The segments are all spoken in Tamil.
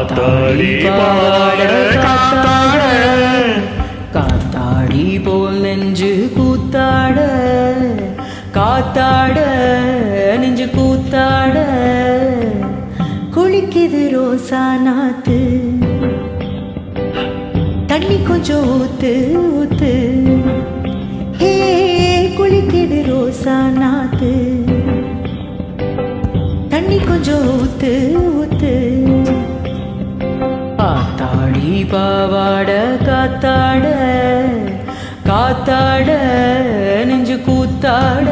காத்தாடி பாவாட காத்தாட காத்தாடி போல் நெஞ்சு கூத்தாட காத்தாட நெஞ்சு கூத்தாட குளிக்குது ரோசா நாத்து தண்ணி கொஞ்சம் ஊத்து ஊத்து ஹே குளிக்குது ரோசா நாத்து தண்ணி கொஞ்சம் ஊத்து ஊத்து காத்தாடி பாவாட காத்தாட காத்தாட நெஞ்சு கூத்தாட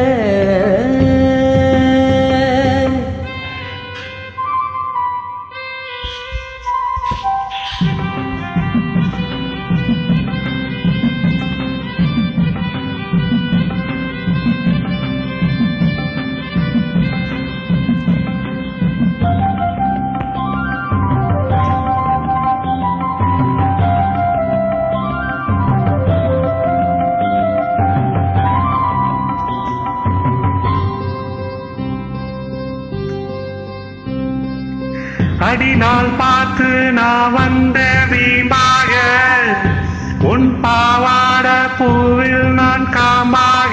அடிநாள் பார்த்து நான் வந்த வீம்பாக உன் பாவாட பூவில் நான் காம்பாக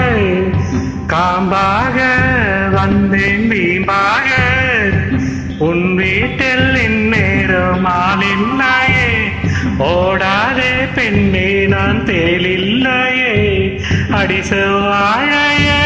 காம்பாக வந்தேன் வீம்பாக உன் வீட்டில் இந்நேரம் ஆளில்லையே ஓடாதே பெண்ணே நான் தேலில்லையே அடி செவ்வாழையே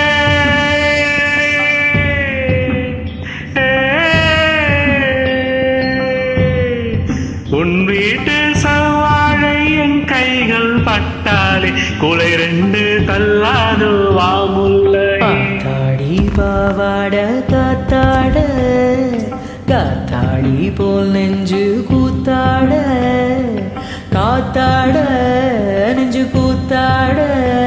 உன் வீட்டு சவாழை என் கைகள் பட்டாலே குலை ரெண்டு தள்ளாது வாமுல்லை காத்தாடி பாவாட காத்தாட காத்தாடி போல் நெஞ்சு கூத்தாட காத்தாட நெஞ்சு கூத்தாட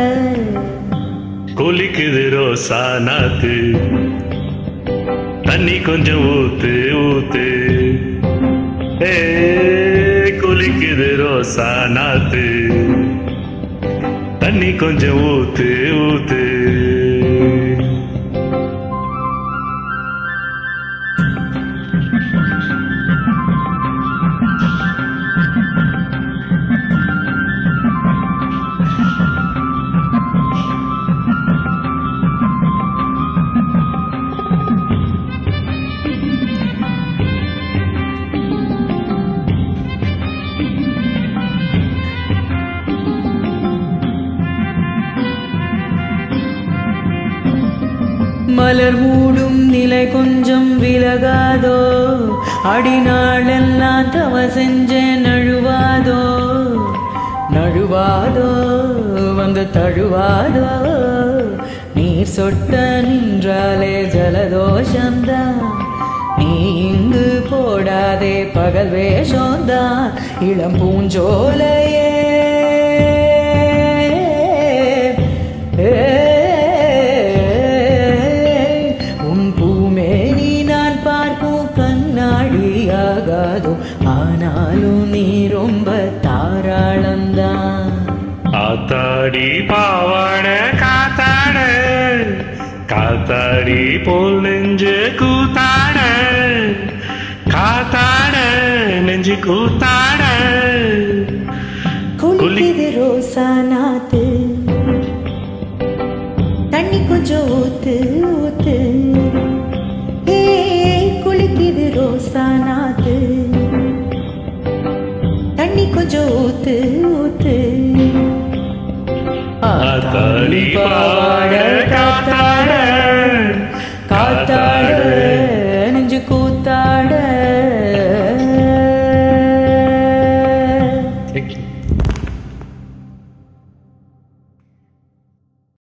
குளிக்குது ரோசா நாத்து தண்ணி கொஞ்சம் ஊத்து ஊத்து ஏ குளிக்குது ரோசா நாத்து தண்ணி கொஞ்சம் ஊத்து ஊத்து மலர் மூடும் நிலை கொஞ்சம் விலகாதோ அடிநாளெல்லாம் தவ செஞ்ச நழுவாதோ நழுவாதோ வந்து தழுவாதோ நீர் சொட்ட நின்றாலே ஜலதோஷந்தான் நீ இங்கு போடாதே பகல் வேஷம்தான் இளம் பூஞ்சோலையே உன் பூமேனி நான் பார்க்கும் கண்ணாடியாகாதோ ஆனாலும் நீ ரொம்ப தாராளந்தான் ஆத்தாடி பாவாட காத்தாட காத்தாடி போல் நெஞ்சு கூத்தாட காத்தாட நெஞ்சு கூத்தாட குளிக்குது ரோசா நாத்து தண்ணி கொஞ்சம் ஊத்து ஊத்து ஏ குளிக்குது ரோசா நாத்து தண்ணி கொஞ்சம் ஊத்து ஊத்து ஆத்தாடி பாவாட காத்தாட